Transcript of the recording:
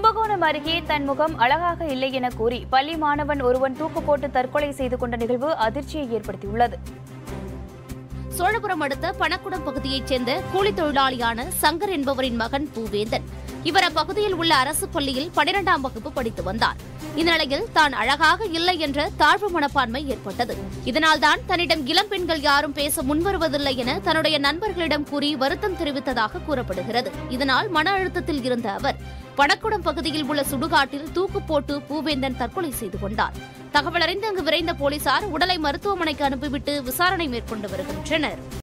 கும்பகோணம் அருகே தன் முகம் அழகாக இல்லை என கூறி பள்ளி மாணவன் ஒருவன் தூக்கு போட்டு தற்கொலை செய்து கொண்ட நிகழ்வு அதிர்ச்சியை ஏற்படுத்தியுள்ளது சோழபுரம் அடுத்த பணக்குடம் பகுதியைச் சேர்ந்த கூலித் தொழிலாளியான சங்கர் என்பவரின் மகன் பூவேந்தன் இவர் அப்பகுதியில் உள்ள அரசு பள்ளியில் பனிரெண்டாம் வகுப்பு படித்து வந்தார் இந்நிலையில் தான் அழகாக இல்லை என்ற தாழ்வு மனப்பான்மை ஏற்பட்டது இதனால்தான் தன்னிடம் இளம் பெண்கள் யாரும் பேச முன்வருவதில்லை என தன்னுடைய நண்பர்களிடம் கூறி வருத்தம் தெரிவித்ததாக கூறப்படுகிறது இதனால் மன அழுத்தத்தில் இருந்த அவர் பணக்குடம் பகுதியில் உள்ள சுடுகாட்டில் தூக்கு போட்டு பூவேந்தன் தற்கொலை செய்து கொண்டார் தகவலறிந்து அங்கு விரைந்த போலீசார் உடலை மருத்துவமனைக்கு அனுப்பிவிட்டு விசாரணை மேற்கொண்டு வருகின்றனர்